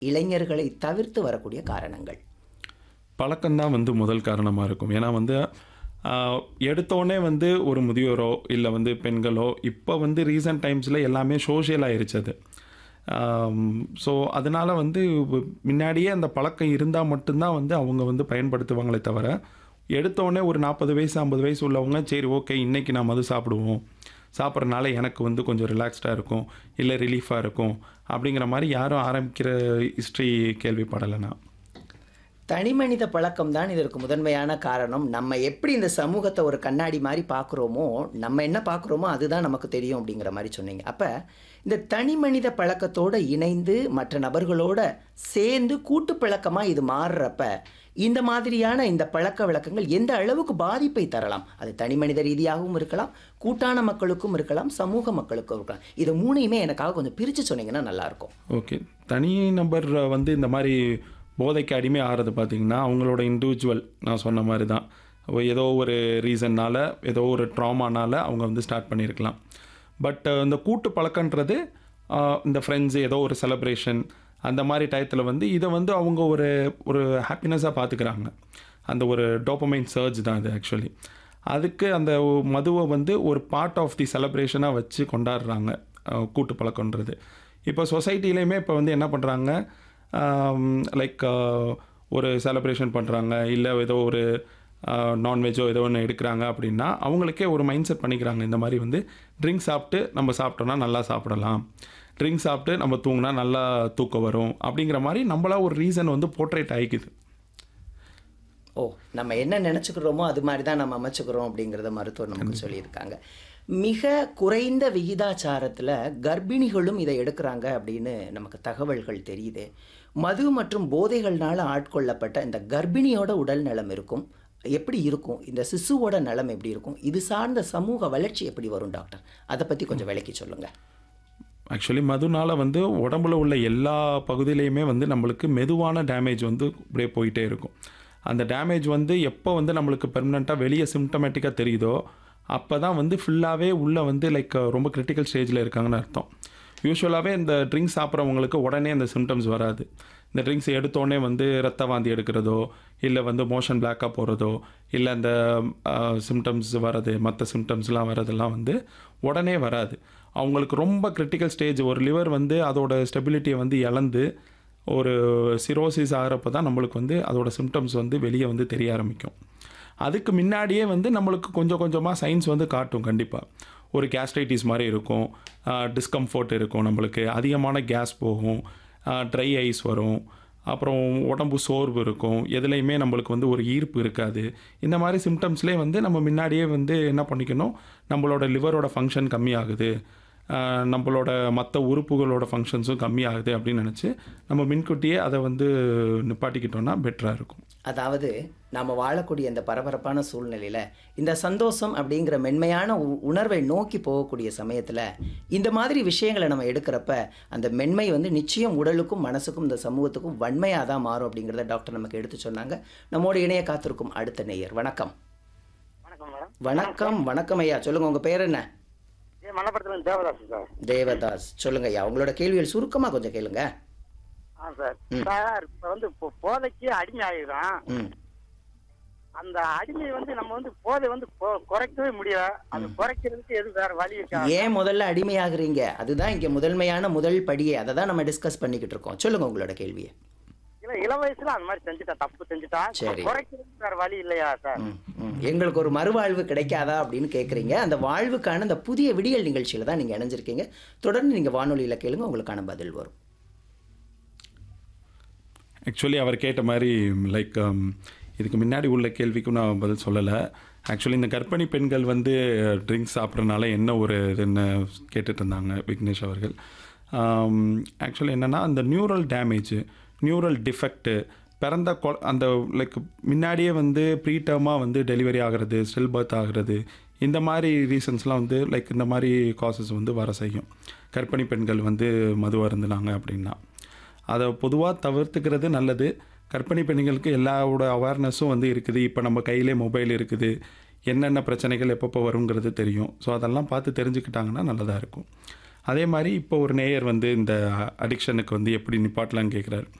இளைஞர்களை தவிர்த்து வரக்கூடிய காரணங்கள் பழக்கம்தான் வந்து முதல் காரணமாக இருக்கும் ஏன்னா வந்து ஆஹ், எடுத்தோடனே வந்து ஒரு முதியோரோ இல்லை வந்து பெண்களோ இப்போ வந்து ரீசன்ட் டைம்ஸில் எல்லாமே சோஷியல் ஆயிருச்சு அது ஸோ அதனால் வந்து வ- முன்னாடியே அந்த பழக்கம் இருந்தால் மட்டும்தான் வந்து அவங்க வந்து பயன்படுத்துவாங்களே தவிர எடுத்தோடனே ஒரு நாற்பது வயசு ஐம்பது வயசு உள்ளவங்க சரி ஓகே இன்றைக்கி நான் மது சாப்பிடுவோம் சாப்பிட்றனால எனக்கு வந்து கொஞ்சம் ரிலாக்ஸ்டாக இருக்கும் இல்லை ரிலீஃபாக இருக்கும் அப்படிங்கிற மாதிரி யாரும் ஆரம்பிக்கிற ஹிஸ்ட்ரி கேள்விப்படலை நான் தனிமனித பழக்கம் தான் இதற்கு முதன்மையான காரணம் நம்ம எப்படி இந்த சமூகத்தை ஒரு கண்ணாடி மாதிரி பார்க்குறோமோ நம்ம என்ன பார்க்குறோமோ அதுதான் நமக்கு தெரியும் அப்படிங்கிற மாதிரி சொன்னீங்க அப்போ இந்த தனிமனித பழக்கத்தோடு இணைந்து மற்ற நபர்களோட சேர்ந்து கூட்டு பழக்கமாக இது மாறுறப்ப இந்த மாதிரியான இந்த பழக்க வழக்கங்கள் எந்த அளவுக்கு பாதிப்பை தரலாம் அது தனி மனித ரீதியாகவும் இருக்கலாம் கூட்டான மக்களுக்கும் இருக்கலாம் சமூக மக்களுக்கும் இருக்கலாம் இது மூணையுமே எனக்காக கொஞ்சம் பிரித்து சொன்னீங்கன்னா நல்லாயிருக்கும் ஓகே தனி நபர் வந்து இந்த மாதிரி போதைக்கு அடிமை ஆகிறது பார்த்தீங்கன்னா அவங்களோட இண்டிவிஜுவல் நான் சொன்ன மாதிரி தான் ஏதோ ஒரு ரீசன்னால் ஏதோ ஒரு ட்ராமானால அவங்க வந்து ஸ்டார்ட் பண்ணியிருக்கலாம் பட் இந்த கூட்டு பழக்கன்றது ஆஹ், இந்த ஃப்ரெண்ட்ஸ் ஏதோ ஒரு செலப்ரேஷன் அந்த மாதிரி டயத்தில் வந்து இதை வந்து அவங்க ஒரு ஒரு ஹாப்பினஸாக பார்த்துக்கிறாங்க அந்த ஒரு டோப்பமைன் சர்ஜ் தான் அது ஆக்சுவலி அதுக்கு அந்த மதுவை வந்து ஒரு பார்ட் ஆஃப் தி செலப்ரேஷனாக வச்சு கொண்டாடுறாங்க அஹ், கூட்டு பழக்கன்றது இப்போ சொசைட்டிலையுமே இப்போ வந்து என்ன பண்ணுறாங்க லைக் ஒரு செலப்ரேஷன் பண்ணுறாங்க இல்லை ஏதோ ஒரு நான்வெஜ்ஜோ ஏதோ ஒன்று எடுக்கிறாங்க அப்படின்னா அவங்களுக்கே ஒரு மைண்ட் செட் பண்ணிக்கிறாங்க இந்த மாதிரி வந்து ட்ரிங்க் சாப்பிட்டு நம்ம சாப்பிட்டோன்னா நல்லா சாப்பிடலாம் ட்ரிங்க் சாப்பிட்டு நம்ம தூங்கினா நல்லா தூக்கம் வரும் அப்படிங்கிற மாதிரி நம்மளா ஒரு ரீசன் வந்து போர்ட்ரேட் ஆகிக்குது ஓ நம்ம என்ன நினச்சிக்கிறோமோ அது மாதிரி தான் நம்ம அமைச்சுக்கிறோம் அப்படிங்கிறத மருத்துவர் நமக்கு சொல்லியிருக்காங்க மிக குறைந்த விகிதாச்சாரத்தில் கர்ப்பிணிகளும் இதை எடுக்கிறாங்க அப்படின்னு நமக்கு தகவல்கள் தெரியுது மது மற்றும் போதைகள்னால ஆட்கொள்ளப்பட்ட இந்த கர்ப்பிணியோட உடல் நலம் இருக்கும் எப்படி இருக்கும் இந்த சிசுவோட நலம் எப்படி இருக்கும் இது சார்ந்த சமூக வளர்ச்சி எப்படி வரும் டாக்டர் அதை பற்றி கொஞ்சம் விளக்கி சொல்லுங்கள் ஆக்சுவலி மதுனால வந்து உடம்புல உள்ள எல்லா பகுதியிலையுமே வந்து நம்மளுக்கு மெதுவான டேமேஜ் வந்து அப்படியே போயிட்டே இருக்கும் அந்த டேமேஜ் வந்து எப்போ வந்து நம்மளுக்கு பெர்மனெண்ட்டாக வெளியே சிம்டமேட்டிக்காக தெரியுதோ அப்போ தான் வந்து ஃபுல்லாகவே உள்ளே வந்து லைக் ரொம்ப கிரிட்டிக்கல் ஸ்டேஜில் இருக்காங்கன்னு அர்த்தம் யூஸ்வலாகவே இந்த ட்ரிங்க்ஸ் சாப்பிட்றவங்களுக்கு உடனே அந்த சிம்டம்ஸ் வராது இந்த ட்ரிங்க்ஸ் எடுத்தோடனே வந்து ரத்த வாந்தி எடுக்கிறதோ இல்லை வந்து மோஷன் பிளாக்காக போகிறதோ இல்லை அந்த சிம்டம்ஸ் வர்றது மற்ற சிம்டம்ஸ்லாம் வர்றதெல்லாம் வந்து உடனே வராது அவங்களுக்கு ரொம்ப கிரிட்டிக்கல் ஸ்டேஜ் ஒரு லிவர் வந்து அதோட ஸ்டெபிலிட்டியை வந்து இழந்து ஒரு சிரோசிஸ் ஆகிறப்ப தான் நம்மளுக்கு வந்து அதோட சிம்டம்ஸ் வந்து வெளியே வந்து தெரிய ஆரம்பிக்கும் அதுக்கு முன்னாடியே வந்து நம்மளுக்கு கொஞ்சம் கொஞ்சமாக சயின்ஸ் வந்து காட்டும் கண்டிப்பாக ஒரு கேஸ்ட்ரைட்டிஸ் மாதிரி இருக்கும் டிஸ்கம்ஃபர்ட் இருக்கும் நம்மளுக்கு அதிகமான கேஸ் போகும் ட்ரை ஐஸ் வரும் அப்புறம் உடம்பு சோர்வு இருக்கும் எதுலேயுமே நம்மளுக்கு வந்து ஒரு ஈர்ப்பு இருக்காது இந்த மாதிரி சிம்டம்ஸ்லேயே வந்து நம்ம முன்னாடியே வந்து என்ன பண்ணிக்கணும் நம்மளோட லிவரோட ஃபங்க்ஷன் கம்மியாகுது ஆஹ் நம்மளோட மற்ற உறுப்புகளோட ஃபங்க்ஷன்ஸும் கம்மியாகுது அப்படின்னு நினச்சி நம்ம முன்கூட்டியே அதை வந்து நிப்பாட்டிக்கிட்டோம்னா பெட்டராக இருக்கும் அதாவது நாம் வாழக்கூடிய இந்த பரபரப்பான சூழ்நிலையில் இந்த சந்தோஷம் அப்படிங்கிற மென்மையான உ- உணர்வை நோக்கி போகக்கூடிய சமயத்தில் இந்த மாதிரி விஷயங்களை நம்ம எடுக்கிறப்ப அந்த மென்மை வந்து நிச்சயம் உடலுக்கும் மனசுக்கும் இந்த சமூகத்துக்கும் வன்மையாக தான் மாறும் அப்படிங்கிறத டாக்டர் நமக்கு எடுத்து சொன்னாங்க நம்மோட இணைய காத்திருக்கும் அடுத்த நேயர் வணக்கம் வணக்கம் மேடம் வணக்கம் வணக்கம் ஐயா சொல்லுங்கள் உங்கள் பேர் என்ன ஏ மலப்படத்துல தேவதாஸ் சார் தேவதாஸ் சொல்லுங்க ஐயா உங்களோட கேள்விகள் சுருக்கமாக கொஞ்சம் கேளுங்க ஆ சார் சார் இப்ப வந்து இப்போ போதைக்கு அடிமை ஆகிடுறான் ம் அந்த அடிமை வந்து நம்ம வந்து போதை வந்து கொ- குறைக்கவே முடியல அது குறைக்கிறதுக்கு எது சார் வழி இருக்கா ஏன் முதல்ல அடிமையாகிறீங்க அதுதான் இங்கே முதன்மையான முதல் படியே அதை தான் நம்ம டிஸ்கஸ் பண்ணிக்கிட்டு இருக்கோம் சொல்லுங்க உங்களோட கேள்வியை இல்ல இள வயசுல அந்த மாதிரி செஞ்சுட்டா தப்பு செஞ்சுட்டா சரி. குறைக்கிறதுக்கு வேற வழி இல்லையா சார் ம், ம். எங்களுக்கு ஒரு மறுவாழ்வு கிடைக்காதா அப்படின்னு கேட்குறீங்க அந்த வாழ்வுக்கான அந்த புதிய விடியல் நிகழ்ச்சியில் தான் நீங்கள் இணைஞ்சிருக்கீங்க தொடர்ந்து நீங்கள் வானொலியில் கேளுங்க உங்களுக்கான பதில் வரும் ஆக்சுவலி அவர் கேட்ட மாதிரி லைக் இதுக்கு முன்னாடி உள்ள கேள்விக்கும் நான் பதில் சொல்லலை ஆக்சுவலி இந்த கர்ப்பிணி பெண்கள் வந்து ட்ரிங்க்ஸ் சாப்பிட்றதுனால என்ன ஒரு இதுன்னு கேட்டுட்டு இருந்தாங்க விக்னேஷ் அவர்கள் ஆக்சுவலி என்னென்னா அந்த நியூரல் டேமேஜ் நியூரல் டிஃபெக்ட்டு பிறந்த கொ அந்த லைக் முன்னாடியே வந்து ப்ரீடர்மாக வந்து டெலிவரி ஆகிறது ஸ்டில் பர்த் ஆகிறது இந்த மாதிரி ரீசன்ஸ்லாம் வந்து லைக் இந்த மாதிரி காசஸ் வந்து வர செய்யும் கர்ப்பிணி பெண்கள் வந்து மது அருந்துனாங்க அப்படின்னா அதை பொதுவாக தவிர்த்துக்கிறது நல்லது கர்ப்பிணி பெண்களுக்கு எல்லாவோட அவேர்னஸும் வந்து இருக்குது இப்போ நம்ம கையிலே மொபைல் இருக்குது என்னென்ன பிரச்சனைகள் எப்பப்போ வருங்கிறது தெரியும் ஸோ அதெல்லாம் பார்த்து தெரிஞ்சுக்கிட்டாங்கன்னா நல்லதாக இருக்கும் அதே மாதிரி இப்போ ஒரு நேயர் வந்து இந்த அடிக்ஷனுக்கு வந்து எப்படி நிப்பாட்டலாம்னு கேட்குறாரு